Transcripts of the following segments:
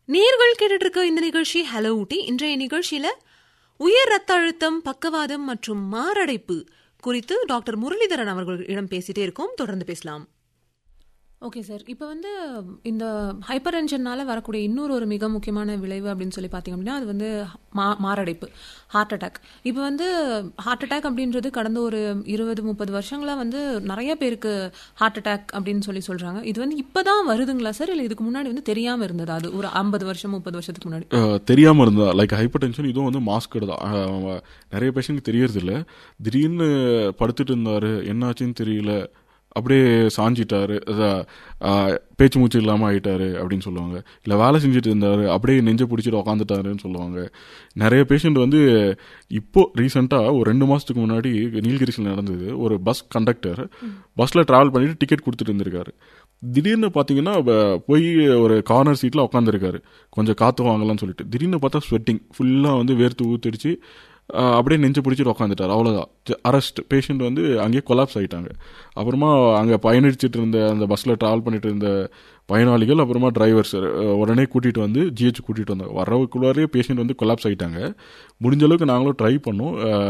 நேர்கள் கேட்டுட்டு இருக்க இந்த நிகழ்ச்சி ஹலோ ஊட்டி இன்றைய நிகழ்ச்சியில உயர் ரத்த அழுத்தம் பக்கவாதம் மற்றும் மாரடைப்பு குறித்து டாக்டர் முரளிதரன் அவர்களிடம் பேசிட்டே இருக்கோம் தொடர்ந்து பேசலாம் ஓகே சார் இப்போ வந்து இந்த ஹைப்பர் டென்ஷன்னால வரக்கூடிய இன்னொரு ஒரு மிக முக்கியமான விளைவு அப்படின்னு சொல்லி பார்த்தீங்க அப்படின்னா அது வந்து மா மாரடைப்பு ஹார்ட் அட்டாக் இப்போ வந்து ஹார்ட் அட்டாக் அப்படின்றது கடந்த ஒரு இருபது முப்பது வருஷங்களாக வந்து நிறைய பேருக்கு ஹார்ட் அட்டாக் அப்படின்னு சொல்லி சொல்கிறாங்க இது வந்து இப்போ தான் வருதுங்களா சார் இல்லை இதுக்கு முன்னாடி வந்து தெரியாமல் இருந்தது அது ஒரு ஐம்பது வருஷம் முப்பது வருஷத்துக்கு முன்னாடி அஹ், தெரியாம இருந்தா லைக் ஹைப்பர் டென்ஷன் இதுவும் வந்து மாஸ்கடு தான் அஹ், நிறைய பேஷண்ட் தெரியறது இல்ல திடீர்னு படுத்துட்டு இருந்தாரு என்னாச்சுன்னு தெரியல அப்படியே சாஞ்சிட்டாரு அதான், அஹ், பேச்சு மூச்சு இல்லாம ஆயிட்டாரு அப்படின்னு சொல்லுவாங்க இல்ல வேலை செஞ்சுட்டு இருந்தாரு அப்படியே நெஞ்ச பிடிச்சிட்டு உக்காந்துட்டாருன்னு சொல்லுவாங்க நிறைய பேஷண்ட் வந்து இப்போ ரீசெண்டா ஒரு ரெண்டு மாசத்துக்கு முன்னாடி நீலகிரிசில் நடந்தது ஒரு பஸ் கண்டக்டர் பஸ்ல டிராவல் பண்ணிட்டு டிக்கெட் கொடுத்துட்டு இருந்திருக்காரு திடீர்னு பார்த்தீங்கன்னா வ- போய் ஒரு கார்னர் சீட்டில் உட்காந்துருக்காரு கொஞ்சம் காற்று வாங்கலாம்னு சொல்லிட்டு திடீர்னு பார்த்தா ஸ்வெட்டிங் ஃபுல்லாக வந்து வேர்த்து ஊத்திடுச்சு ஆஹ் அப்படியே நெஞ்சு பிடிச்சிட்டு உட்காந்துட்டார் அவ்வளோதான் அரெஸ்ட் பேஷண்ட் வந்து அங்கேயே கொலாப்ஸ் ஆயிட்டாங்க அப்புறமா அங்கே பயணிச்சுட்டு இருந்த அந்த பஸ்ஸில் ட்ராவல் பண்ணிட்டு இருந்த பயனாளிகள் அப்புறமா டிரைவர்ஸ் உடனே கூட்டிகிட்டு வந்து ஜிஹெச் கூட்டிகிட்டு வந்தாங்க வரவுக்குள்ளாரே பேஷண்ட் வந்து கொலாப்ஸ் ஆயிட்டாங்க முடிஞ்ச அளவுக்கு நாங்களும் ட்ரை பண்ணோம்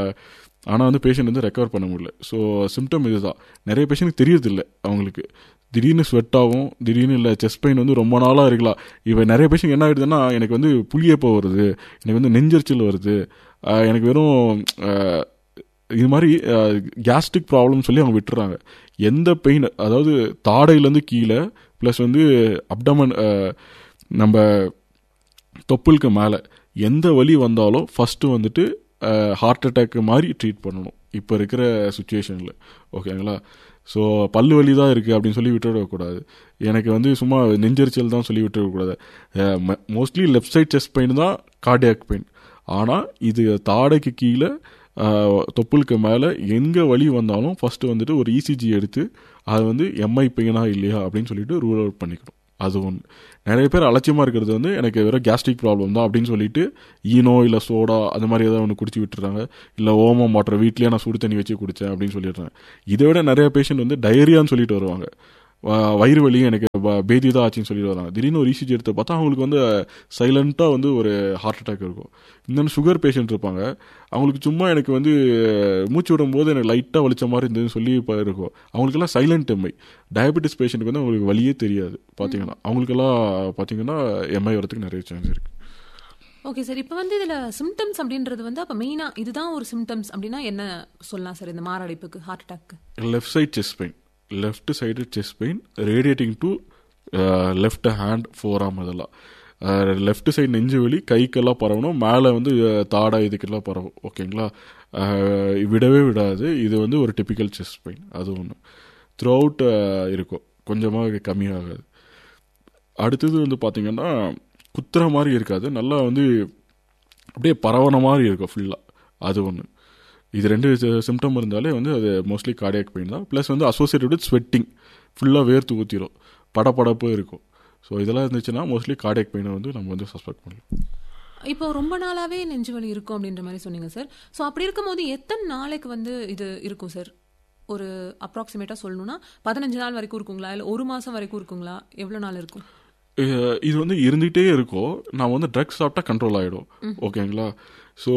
ஆனால் வந்து பேஷண்ட் வந்து ரெக்கவர் பண்ண முடியல ஸோ சிம்டம் இதுதான் நிறைய பேஷண்ட் தெரியறதில்ல அவங்களுக்கு திடீர்னு ஸ்வெட் ஆகும் திடீர்னு இல்லை செஸ்ட் பெயின் வந்து ரொம்ப நாளாக இருக்கலாம் இப்போ நிறைய பேஷண்ட் என்ன ஆயிடுதுன்னா எனக்கு வந்து புளியப்போ வருது எனக்கு வந்து நெஞ்சரிச்சல் வருது ஆஹ் எனக்கு வெறும் ஆஹ் இது மாதிரி கேஸ்ட்ரிக் ப்ராப்ளம் சொல்லி அவங்க விட்டுறாங்க எந்த பெயின் அதாவது தாடையிலேருந்து கீழே ப்ளஸ் வந்து அப்டமன் நம்ம தொப்புளுக்கு மேலே எந்த வலி வந்தாலும் ஃபஸ்ட்டு வந்துட்டு ஹார்ட் அட்டாக் மாதிரி ட்ரீட் பண்ணணும் இப்போ இருக்கிற சுச்சுவேஷனில் ஓகேங்களா ஸோ பல்லு வலி தான் இருக்குது அப்படின்னு சொல்லி விட்டுவிடக்கூடாது எனக்கு வந்து சும்மா நெஞ்சரிச்சல் தான் சொல்லி விட்டுவிடக்கூடாது mostly left side chest pain தான் கார்டியாக் பெயின் ஆனால் இது தாடைக்கு கீழே ஆஹ், தொப்புளுக்கு மேலே எங்கே வலி வந்தாலும் ஃபஸ்ட்டு வந்துட்டு ஒரு இசிஜி எடுத்து அது வந்து எம்ஐ பெயினா இல்லையா அப்படின்னு சொல்லிட்டு ரூல் அவுட் பண்ணிக்கணும் அது ஒன்று நிறைய பேர் அலட்சியமாக இருக்கிறது வந்து எனக்கு வெறும் கேஸ்ட்ரிக் ப்ராப்ளம் தான் அப்படின்னு சொல்லிட்டு ஈனோ இல்லை சோடா அந்த மாதிரி ஏதாவது ஒன்று குடிச்சு விட்டுறாங்க இல்லை ஓமம் வாட்டர் வீட்லேயே நான் சுடு தண்ணி வச்சு குடித்தேன் அப்படின்னு சொல்லிடுறாங்க இதை விட நிறைய பேஷண்ட் வந்து டயரியான்னு சொல்லிட்டு வருவாங்க வ- வயிறு வலி எனக்கு ப- பேதி தான் ஆச்சுன்னு சொல்லிட்டு வராங்க திடீர்னு ஒரு இசிஜி எடுத்து பார்த்தா அவங்களுக்கு வந்து சைலண்ட்டாக வந்து ஒரு ஹார்ட் அட்டாக் இருக்கும் இன்னொன்று சுகர் பேஷண்ட் இருப்பாங்க அவங்களுக்கு சும்மா எனக்கு வந்து மூச்சு விடும்போது எனக்கு லைட்டாக வலிச்ச மாதிரி இருந்ததுன்னு சொல்லி இப்போ இருக்கும் அவங்களுக்கெல்லாம் சைலண்ட் எம்ஐ டயபெட்டிஸ் பேஷண்ட்டுக்கு வந்து அவங்களுக்கு வலியே தெரியாது பார்த்தீங்கன்னா அவங்களுக்கெல்லாம் பார்த்தீங்கன்னா எம்ஐ வரதுக்கு நிறைய சான்ஸ் இருக்குது ஓகே சார் இப்போ வந்து இதில் சிம்டம்ஸ் அப்படின்றது வந்து அப்போ மெயினாக இதுதான் ஒரு சிம்டம்ஸ் அப்படின்னா என்ன சொல்லலாம் சார் இந்த மாரடைப்புக்கு ஹார்ட் அட்டாக்கு left side chest pain left side chest pain radiating to left hand forearm இதெல்லாம் லெஃப்ட் சைடு நெஞ்சு வலி கைக்கெல்லாம் பரவணும் மேலே வந்து அஹ், தாடை இதுக்கெல்லாம் பரவும் ஓகேங்களா அஹ், விடவே விடாது இது வந்து ஒரு டிபிக்கல் செஸ்ட் பெயின் அது ஒன்று த்ரூ அவுட் இருக்கும் கொஞ்சமாக கம்மியாகாது அடுத்தது வந்து பார்த்தீங்கன்னா குத்துற மாதிரி இருக்காது நல்லா வந்து அப்படியே பரவன மாதிரி இருக்கும் ஃபுல்லாக அது ஒன்று இது ரெண்டு சிம்டம் இருந்தாலே வந்து அது மோஸ்ட்லி கார்டியாக் பெயின் தான் ப்ளஸ் வந்து அசோசியேட்டட் வித் ஸ்வெட்டிங் ஃபுல்லாக வேர்த்து ஊற்றிடும் படபடப்பு இருக்கும் ஸோ இதெல்லாம் இருந்துச்சுன்னா மோஸ்ட்லி கார்டியாக் பெயினை வந்து நம்ம வந்து சஸ்பெக்ட் பண்ணலாம் இப்போ ரொம்ப நாளாவே நெஞ்சு வலி இருக்கும் அப்படின்ற மாதிரி சொன்னீங்க சார் ஸோ அப்படி இருக்கும்போது எத்தனை நாளைக்கு வந்து இது இருக்கும் சார் ஒரு அப்ராக்சிமேட்டா சொல்லணும்னா பதினஞ்சு நாள் வரைக்கும் இருக்குங்களா இல்லை ஒரு மாசம் வரைக்கும் இருக்குங்களா எவ்வளவு நாள் இருக்கும் அஹ் இது வந்து இருந்துகிட்டே இருக்கும் நான் வந்து ட்ரக்ஸ் சாப்பிட்டா கண்ட்ரோல் ஆகிடும் ஓகேங்களா ஸோ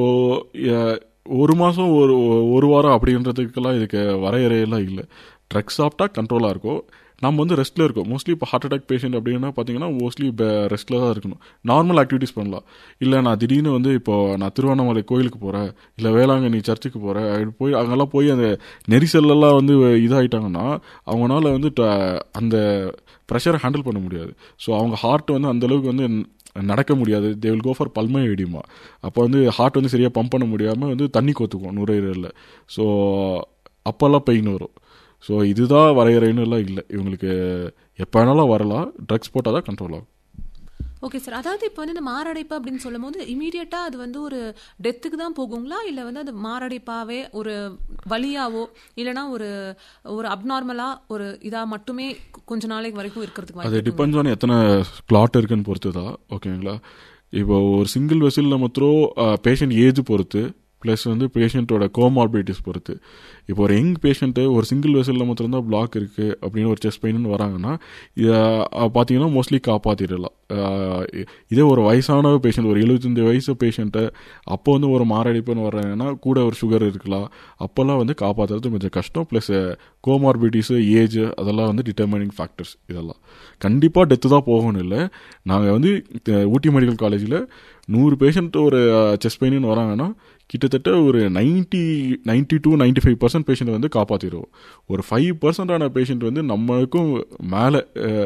ஒரு மாதம் ஒரு ஒரு வாரம் அப்படின்றதுக்கெல்லாம் இதுக்கு வரையறையெல்லாம் இல்லை ட்ரக்ஸ் சாப்பிட்டா கண்ட்ரோலாக இருக்கும் நம்ம வந்து ரெஸ்ட்டில் இருக்கோம் மோஸ்ட்லி இப்போ ஹார்ட் அட்டாக் பேஷண்ட் அப்படின்னா பார்த்தீங்கன்னா மோஸ்ட்லி இப்போ ரெஸ்ட்டில் தான் இருக்கணும் நார்மல் ஆக்டிவிட்டீஸ் பண்ணலாம் இல்லை நான் திடீர்னு வந்து இப்போ நான் திருவண்ணாமலை கோயிலுக்கு போகிறேன் இல்லை வேளாங்கண்ணி சர்ச்சுக்கு போகிறேன் போய் அங்கெல்லாம் போய் அந்த நெரிசல்லாம் வந்து இதாகிட்டாங்கன்னா அவங்களால வந்து ட- அந்த ப்ரெஷரை ஹேண்டில் பண்ண முடியாது ஸோ அவங்க ஹார்ட் வந்து அந்த அளவுக்கு வந்து ந- நடக்க முடியாது தே வில் கோ ஃபார் பல்மை வெடிமா அப்போ வந்து ஹார்ட் வந்து சரியாக பம்ப் பண்ண முடியாமல் வந்து தண்ணி கொத்துக்கும் நுரையீரலில் ஸோ அப்போல்லாம் பெயின் வரும் ஸோ இதுதான் வரையறைன்னு எல்லாம் இல்லை இவங்களுக்கு எப்போ வேணாலும் வரலாம் ட்ரக்ஸ் போட்டால் தான் கண்ட்ரோல் ஆகும் ஓகே சார் அதாவது இப்போ வந்து இந்த மாரடைப்பு அப்படின்னு சொல்லும் போது இமீடியட்டா அது வந்து ஒரு டெத்துக்கு தான் போகுங்களா இல்லை வந்து அது மாரடைப்பாவே ஒரு வலியாவோ இல்லைன்னா ஒரு ஒரு அப்நார்மலா ஒரு இதா மட்டுமே கொஞ்ச நாளைக்கு வரைக்கும் இருக்கிறதுக்கு அது வாய்ப்பு இருக்குங்களா? டிபெண்ட்ஸ் ஆன் எத்தனை கிளாட் இருக்குன்னு பொறுத்து தான் ஓகேங்களா இப்போ ஒரு சிங்கிள் வெசில் நம்ம த்ரோ பேஷண்ட் ஏஜ் பொறுத்து ப்ளஸ் வந்து பேஷண்ட்டோட கோமார்பிலிட்டிஸ் பொறுத்து இப்போ ஒரு யங் பேஷண்ட்டு ஒரு சிங்கிள் வெசலில் மாத்திரம் தான் பிளாக் இருக்குது அப்படின்னு ஒரு செஸ்ட் பெயின்னு வராங்கன்னா இதை பார்த்தீங்கன்னா மோஸ்ட்லி காப்பாற்றிடலாம் இதே ஒரு வயசான பேஷண்ட் ஒரு எழுபத்தஞ்சு வயசு பேஷண்ட்டை அப்போ வந்து ஒரு மாரடைப்புன்னு வர்றாங்கன்னா கூட ஒரு சுகர் இருக்கலாம் அப்போல்லாம் வந்து காப்பாற்றுறது கொஞ்சம் கஷ்டம் ப்ளஸ் கோமார்பிலிட்டிஸு ஏஜ் அதெல்லாம் வந்து டிட்டர்மினிங் ஃபேக்டர்ஸ் இதெல்லாம் கண்டிப்பாக டெத்து தான் போகணும் இல்லை நாங்கள் வந்து ஊட்டி மெடிக்கல் காலேஜில் நூறு பேஷண்ட் ஒரு செஸ்ட் பெயின்னு வராங்கன்னா கிட்டத்தட்ட ஒரு ninety ninety two ninety five percent patient வந்து காப்பாற்றிடுவோம் ஒரு ஃபைவ் பர்சன்டான பேஷண்ட் வந்து நம்மளுக்கும் மேலே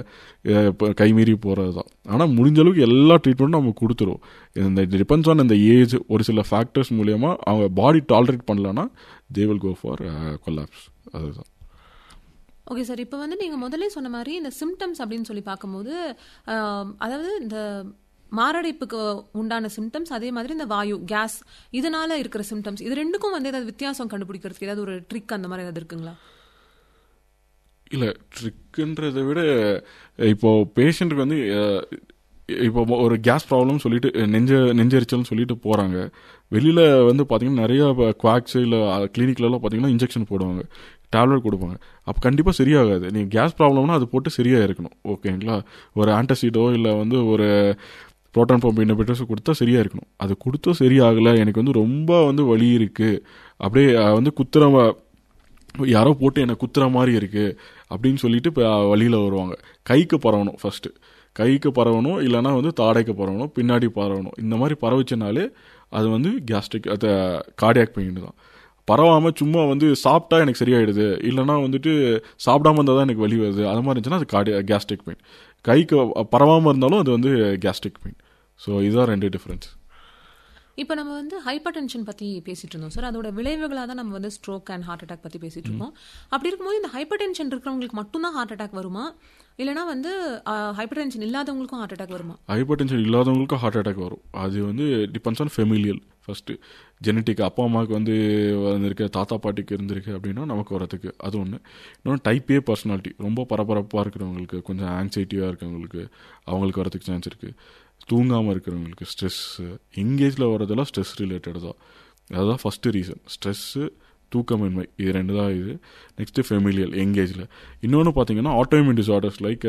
கைமீறி போகிறது தான் ஆனால் முடிஞ்ச அளவுக்கு எல்லா ட்ரீட்மெண்ட்டும் நம்ம கொடுத்துருவோம் இந்த டிபெண்ட்ஸ் ஆன் இந்த ஏஜ் ஒரு சில ஃபேக்டர்ஸ் மூலயமா அவங்க பாடி டாலரேட் பண்ணலன்னா they will go for collapse அதுதான் ஓகே சார் இப்போ வந்து நீங்கள் முதல்ல சொன்ன மாதிரி இந்த சிம்டம்ஸ் அப்படின்னு சொல்லி பார்க்கும்போது அதாவது இந்த மாரடைப்புக்கு உண்டான சிம்டம்ஸ் அதே மாதிரி இந்த வாயு கேஸ் இதனால இருக்கிற சிம்டம்ஸ் இது ரெண்டுக்கும் வந்து ஏதாவது வித்தியாசம் கண்டுபிடிக்கிறதுக்கு ஏதாவது ஒரு ட்ரிக் அந்த மாதிரி ஏதாவது இருக்குங்களா இல்லை ட்ரிக்குன்றதை விட இப்போ பேஷண்ட்டுக்கு வந்து இப்போ ஒரு கேஸ் ப்ராப்ளம் சொல்லிட்டு நெஞ்ச நெஞ்சரிச்சல்னு சொல்லிட்டு போகிறாங்க வெளியில் வந்து பார்த்தீங்கன்னா நிறைய குவாக்ஸ் இல்லை கிளினிக்லலாம் பார்த்தீங்கன்னா இன்ஜெக்ஷன் போடுவாங்க டேப்லெட் கொடுப்பாங்க அப்போ கண்டிப்பாக சரியாகாது நீங்கள் கேஸ் ப்ராப்ளம்னா அது போட்டு சரியாக இருக்கணும் ஓகேங்களா ஒரு ஆன்டசிடோ இல்லை வந்து ஒரு ப்ரோட்டான் பம்ப் இன்னபிட்டர்ஸ் கொடுத்தா சரியாக இருக்கணும் அது கொடுத்தா சரியாகலை எனக்கு வந்து ரொம்ப வந்து வலி இருக்குது அப்படியே வந்து குத்துற யாரோ போட்டு என்னை குத்துற மாதிரி இருக்குது அப்படின்னு சொல்லிட்டு இப்போ வழியில் வருவாங்க கைக்கு பரவணும் ஃபஸ்ட்டு கைக்கு பரவணும் இல்லைனா வந்து தாடைக்கு பரவணும் பின்னாடி பரவணும் இந்த மாதிரி பரவச்சுனாலே அது வந்து கேஸ்ட்ரிக் அது கார்டியாக் பெயின் தான் பரவாமல் சும்மா வந்து சாப்பிட்டா எனக்கு சரியாயிடுது இல்லைனா வந்துட்டு சாப்பிடாம இருந்தால் தான் எனக்கு வலி வருது அது மாதிரி இருந்துச்சுன்னா அது கார்டியா கேஸ்ட்ரிக் பெயின் கைக்கு பரவாமல் இருந்தாலும் அது வந்து கேஸ்ட்ரிக் பெயின் ஸோ இதுதான் ரெண்டு டிஃப்ரென்ஸ் இப்போ நம்ம வந்து ஹைப்பர் டென்ஷன் பற்றி பேசிட்டு இருந்தோம் சார் அதோட விளைவுகளாக தான் நம்ம வந்து ஸ்ட்ரோக் அண்ட் ஹார்ட் அட்டாக் பற்றி பேசிட்டு இருக்கோம் அப்படி இருக்கும்போது இந்த ஹைப்பர் டென்ஷன் இருக்கிறவங்களுக்கு மட்டும்தான் ஹார்ட் அட்டாக் வருமா இல்லைனா வந்து ஹைப்பர் டென்ஷன் இல்லாதவங்களுக்கும் ஹார்ட் அட்டாக் வருமா ஹைப்பர் டென்ஷன் இல்லாதவங்களுக்கும் ஹார்ட் அட்டாக் வரும் அது வந்து depends on familial first genetic அப்பா அம்மாவுக்கு வந்து வந்திருக்கு தாத்தா பாட்டிக்கு இருந்திருக்கு அப்படின்னா நமக்கு வரதுக்கு அது ஒன்று இன்னொன்று டைப் ஏ பர்சனாலிட்டி ரொம்ப பரபரப்பாக இருக்கிறவங்களுக்கு கொஞ்சம் ஆங்ஸைட்டியாக இருக்கிறவங்களுக்கு அவங்களுக்கு வரதுக்கு சான்ஸ் இருக்குது தூங்காமல் இருக்கிறவங்களுக்கு ஸ்ட்ரெஸ்ஸு எங்கேஜில் வரதெல்லாம் ஸ்ட்ரெஸ் ரிலேட்டட் தான் அதுதான் ஃபஸ்ட்டு ரீசன் ஸ்ட்ரெஸ்ஸு தூக்கமின்மை இது ரெண்டு தான் இது நெக்ஸ்ட்டு ஃபெமிலியல் எங்கேஜில் இன்னொன்று பார்த்தீங்கன்னா autoimmune disorders like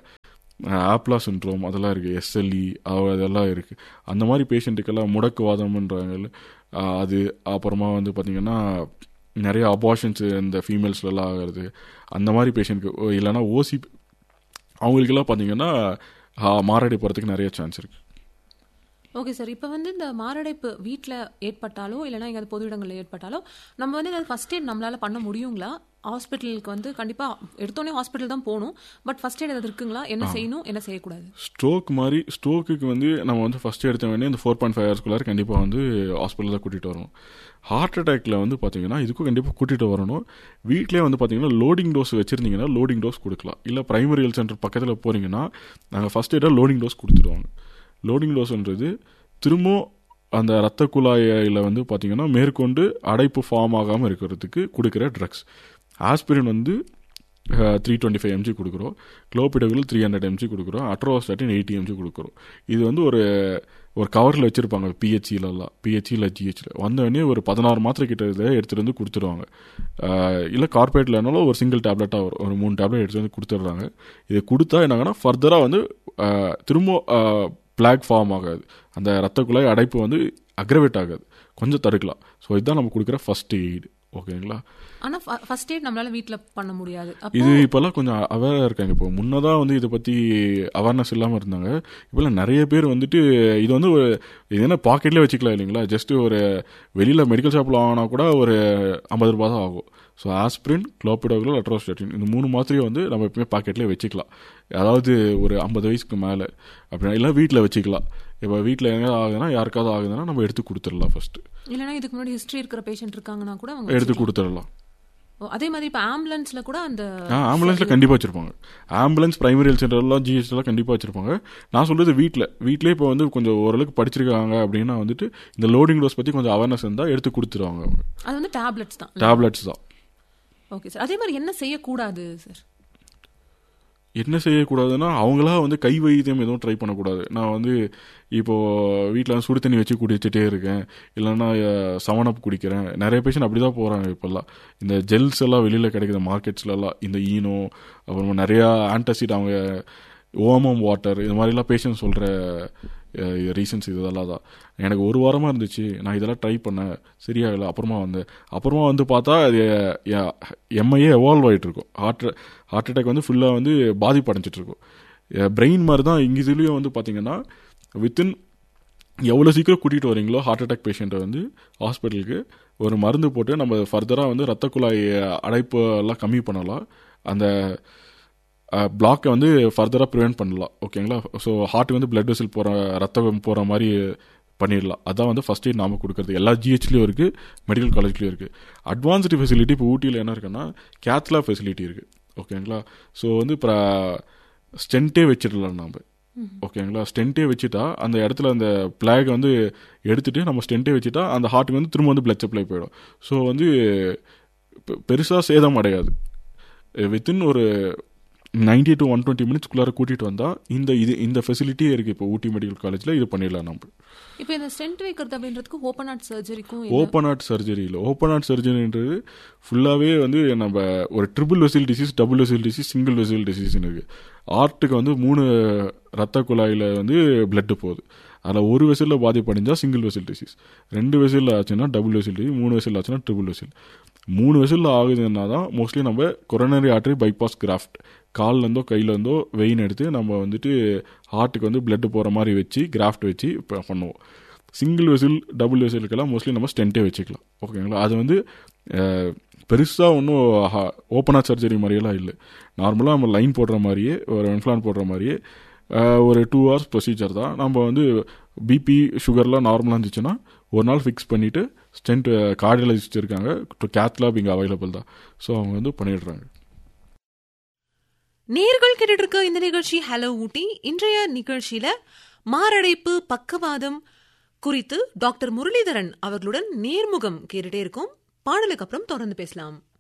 APLA syndrome அதெல்லாம் இருக்குது எஸ்எல்இ அதெல்லாம் இருக்குது அந்த மாதிரி பேஷண்ட்டுக்கெல்லாம் முடக்குவாதம்ன்றாங்க அது அப்புறமா வந்து பார்த்திங்கன்னா நிறைய அபார்ஷன்ஸு இந்த ஃபீமேல்ஸ்லாம் ஆகிறது அந்த மாதிரி பேஷண்ட்க்கு இல்லைனா ஓசி அவங்களுக்கெல்லாம் பார்த்தீங்கன்னா மாரடை போகிறதுக்கு நிறைய சான்ஸ் இருக்குது ஓகே சார் இப்போ வந்து இந்த மாரடைப்பு வீட்டில் ஏற்பட்டாலோ இல்லைனா எங்கேயாவது பொது இடங்களில் ஏற்பட்டாலோ நம்ம வந்து ஏதாவது ஃபஸ்ட் எய்ட் நம்மளால் பண்ண முடியுங்களா ஹாஸ்பிட்டலுக்கு வந்து கண்டிப்பாக எடுத்தோடனே ஹாஸ்பிட்டல் தான் போகணும் பட் ஃபஸ்ட் எய்ட் ஏதாவது இருக்குங்களா என்ன செய்யணும் என்ன செய்யக்கூடாது ஸ்ட்ரோக் மாதிரி ஸ்ட்ரோக்குக்கு வந்து நம்ம வந்து ஃபஸ்ட் எடுத்த வேண்டிய இந்த ஃபோர் பாயிண்ட் ஃபைவ் ஹவர்ஸ்குள்ளார கண்டிப்பாக வந்து ஹாஸ்பிட்டல் தான் கூட்டிகிட்டு வரணும் ஹார்ட் அட்டாக்ல வந்து பார்த்தீங்கன்னா இதுக்கும் கண்டிப்பாக கூட்டிகிட்டு வரணும் வீட்டிலே வந்து பார்த்தீங்கன்னா லோடிங் டோஸ் வச்சுருந்தீங்கன்னா லோடிங் டோஸ் கொடுக்கலாம் இல்லை பிரைமரி ஹெல்த் சென்டர் பக்கத்தில் போகிறீங்கன்னா நாங்கள் ஃபஸ்ட் எய்டாக லோடிங் டோஸ் கொடுத்துருவாங்க லோடிங் டோஸ்ன்றது திரும்ப அந்த ரத்த குழாயில் வந்து பார்த்திங்கன்னா மேற்கொண்டு அடைப்பு ஃபார்ம் ஆகாமல் இருக்கிறதுக்கு கொடுக்குற ட்ரக்ஸ் ஆஸ்பிரின் வந்து த்ரீ டுவெண்ட்டி ஃபைவ் எம்ஜி கொடுக்குறோம் குளோபிடகுல் த்ரீ ஹண்ட்ரட் எம்ஜி கொடுக்குறோம் அட்ரோஸ்டாட்டின் எயிட்டி எம்ஜி கொடுக்குறோம் இது வந்து ஒரு ஒரு கவரில் வச்சுருப்பாங்க பிஹெச்சிலலாம் பிஹெச்சியில் ஜிஹெச்சில் வந்தோடனே ஒரு பதினாறு மாத்திரை கிட்ட இதை எடுத்துகிட்டு வந்து கொடுத்துருவாங்க இல்லை கார்பரேட்லனாலும் ஒரு சிங்கிள் டேப்லெட்டாக வரும் ஒரு மூணு டேப்லெட் எடுத்துகிட்டு வந்து கொடுத்துட்றாங்க இதை கொடுத்தா என்னாங்கன்னா ஃபர்தராக வந்து திரும்ப பிளாக் ஃபார்ம் ஆகாது அந்த ரத்த குழாய் அடைப்பு வந்து அக்ரவேட் ஆகாது கொஞ்சம் தடுக்கலாம் ஸோ இதுதான் நம்ம கொடுக்குற ஃபர்ஸ்ட் எய்டு ஓகேங்களா ஆனால் ஃபர்ஸ்ட் எய்ட் நம்மளால வீட்டில் பண்ண முடியாது இது இப்போல்லாம் கொஞ்சம் அவேராக இருக்காங்க இப்போ முன்னதாக வந்து இதை பற்றி அவேர்னஸ் இல்லாமல் இருந்தாங்க இப்போல்லாம் நிறைய பேர் வந்துட்டு இது வந்து ஒரு இது என்ன பாக்கெட்லேயே வச்சுக்கலாம் இல்லைங்களா ஜஸ்ட்டு ஒரு வெளியில் மெடிக்கல் ஷாப்பில் வாங்கினா கூட ஒரு ஐம்பது ரூபா தான் ஆகும் ஸோ ஆஸ்பிரின் குளோபிடோகுலர் அட்ரோஸ்டேட்டின் இந்த மூணு மாத்திரையை வந்து நம்ம எப்பவுமே பாக்கெட்லேயே வச்சுக்கலாம் அதாவது ஒரு ஐம்பது வயசுக்கு மேலே அப்படின்னா இல்லை வீட்டில் வச்சுக்கலாம் இப்போ வீட்டில் எங்கேயாவது ஆகுதுன்னா யாருக்காவது ஆகுதுன்னா நம்ம எடுத்து கொடுத்துடலாம் ஃபர்ஸ்ட் இல்லைனா இதுக்கு முன்னாடி ஹிஸ்ட்ரி இருக்கிற பேஷண்ட் இருக்காங்கன்னா கூட அவங்க எடுத்து கொடுத்துடலாம் அதே மாதிரி இப்போ ஆம்புலன்ஸ்ல கூட அந்த ஆம்புலன்ஸ்ல கண்டிப்பாக வச்சிருப்பாங்க ஆம்புலன்ஸ் பிரைமரி ஹெல்த் சென்டர்லாம் ஜிஹெச்லாம் கண்டிப்பாக வச்சிருப்பாங்க நான் சொல்றது வீட்டில் வீட்லேயே இப்போ வந்து கொஞ்சம் ஓரளவுக்கு படிச்சிருக்காங்க அப்படின்னா வந்துட்டு இந்த லோடிங் டோஸ் பற்றி கொஞ்சம் அவேர்னஸ் இருந்தால் எடுத்து கொடுத்துருவாங்க அவங்க அது வந்து டேப்லெட்ஸ் தான் டேப்லெட்ஸ் தான் ஓகே சார் அதே மாதிரி என்ன செய்யக்கூடாது சார் என்ன செய்யக்கூடாதுன்னா அவங்களா வந்து கை வைத்தியம் எதுவும் ட்ரை பண்ணக்கூடாது நான் வந்து இப்போ வீட்டில் வந்து சுடு தண்ணி வச்சு குடிச்சிட்டே இருக்கேன் இல்லைன்னா செவனப் குடிக்கிறேன் நிறைய பேஷண்ட் அப்படி தான் போகிறாங்க இப்போல்லாம் இந்த ஜெல்ஸ் எல்லாம் வெளியில் கிடைக்குது மார்க்கெட்ஸ்லலாம் இந்த ஈனோ அப்புறமா நிறையா ஆன்டாசிட் அவங்க ஓமம் வாட்டர் இது மாதிரிலாம் பேஷண்ட் சொல்கிற ரீசன்ஸ் இதெல்லாம் தான் எனக்கு ஒரு வாரமாக இருந்துச்சு நான் இதெல்லாம் ட்ரை பண்ணேன் சரியாகலை அப்புறமா வந்தேன் அப்புறமா வந்து பார்த்தா அது எம்ஐஏ எவால்வ் ஆகிட்டு இருக்கும் ஹார்ட் ஹார்ட் அட்டாக் வந்து ஃபுல்லாக வந்து பாதிப்பு அடைஞ்சிட்டு இருக்கும் பிரெயின் மாதிரி தான் இங்கே இதுலேயும் வந்து பார்த்தீங்கன்னா வித்தின் எவ்வளோ சீக்கிரம் கூட்டிகிட்டு வரீங்களோ ஹார்ட் அட்டாக் பேஷண்ட்டை வந்து ஹாஸ்பிட்டலுக்கு ஒரு மருந்து போட்டு நம்ம ஃபர்தராக வந்து ரத்த குழாய் அடைப்பு எல்லாம் கம்மி பண்ணலாம் அந்த பிளாக்கை வந்து ஃபர்தராக ப்ரிவெண்ட் பண்ணலாம் ஓகேங்களா ஸோ ஹார்ட்டுக்கு வந்து பிளட் வெசல் போகிற ரத்தம் போகிற மாதிரி பண்ணிடலாம் அதான் வந்து ஃபஸ்ட் எய்ட் நாம கொடுக்குறது எல்லா ஜிஹெச்லேயும் இருக்குது மெடிக்கல் காலேஜ்லேயும் இருக்குது அட்வான்ஸ்டு ஃபெசிலிட்டி இப்போ ஊட்டியில் என்ன இருக்குன்னா கேத்லா ஃபெசிலிட்டி இருக்குது ஓகேங்களா ஸோ வந்து இப்போ ஸ்டென்ட்டே வச்சிடலாம் நம்ம ஓகேங்களா ஸ்டென்ட்டே வச்சுட்டா அந்த இடத்துல அந்த பிளாக் வந்து எடுத்துட்டு நம்ம ஸ்டென்ட்டே வச்சுட்டா அந்த ஹார்ட்டுக்கு வந்து திரும்ப வந்து பிளட் சப்ளை போயிடும் ஸோ வந்து பெருசாக சேதம் அடையாது வித்தின் ஒரு நைன்டி டு ஒன் டுவெண்ட்டி மினிட்ஸ்க்குள்ளார கூட்டிகிட்டு வந்தால் இந்த இது இந்த ஃபெசிலிட்டியே இருக்குது இப்போ ஊட்டி மெடிக்கல் காலேஜில் இது பண்ணிடலாம் நம்ம இப்போ இந்த ஸ்டென்ட் வைக்கிறது அப்படின்றதுக்கு ஓப்பன் ஹார்ட் சர்ஜரிக்கும் ஓப்பன் ஹார்ட் சர்ஜரி இல்லை ஓப்பன் ஹார்ட் சர்ஜரின்றது ஃபுல்லாகவே வந்து நம்ம ஒரு triple vessel disease double vessel disease single vessel டிசீஸ்னு இருக்குது ஆர்ட்டுக்கு வந்து மூணு ரத்த குழாயில் வந்து பிளட்டு போகுது அதில் ஒரு வெசிலில் பாதிப்படைஞ்சால் சிங்கிள் வெசில் டிசீஸ் ரெண்டு வெசிலில் ஆச்சுன்னா டபுள் வெசில் டிசீஸ் மூணு வெசில் ஆச்சுன்னா ட்ரிபிள் வெசில் மூணு வெசிலில் ஆகுதுன்னா தான் மோஸ்ட்லி நம்ம கொரோனரி ஆர்டரி பைபாஸ் கிராஃப்ட் கால்லேருந்தோ கையிலேருந்தோ வெயின் எடுத்து நம்ம வந்துட்டு ஹார்ட்டுக்கு வந்து பிளட்டு போகிற மாதிரி வச்சு கிராஃப்ட் வச்சு இப்போ பண்ணுவோம் சிங்கிள் வெசில் டபுள் வெசிலுக்கெல்லாம் மோஸ்ட்லி நம்ம ஸ்டென்ட்டே வச்சுக்கலாம் ஓகேங்களா அது வந்து பெருசாக ஒன்றும் ஓப்பனாக சர்ஜரி மாதிரியெல்லாம் இல்லை நார்மலாக நம்ம லைன் போடுற மாதிரியே ஒரு இன்ஃப்ளான் போடுற மாதிரியே ஒரு டூ ஹவர்ஸ் ப்ரொசீஜர் தான் நம்ம வந்து பிபி சுகர்லாம் நார்மலாக இருந்துச்சுன்னா ஒரு நாள் ஃபிக்ஸ் பண்ணிவிட்டு ஸ்டென்ட் கார்டியாலஜிஸ்ட் இருக்காங்க கேத்லாப் இங்கே அவைலபிள் தான் ஸோ அவங்க வந்து பண்ணிடுறாங்க நேர்கள் கேட்டுட்டு இருக்க இந்த நிகழ்ச்சி ஹலோ ஊட்டி இன்றைய நிகழ்ச்சியில மாரடைப்பு பக்கவாதம் குறித்து டாக்டர் முரளிதரன் அவர்களுடன் நேர்முகம் கேட்டுட்டே இருக்கும் பாடலுக்கு அப்புறம் தொடர்ந்து பேசலாம்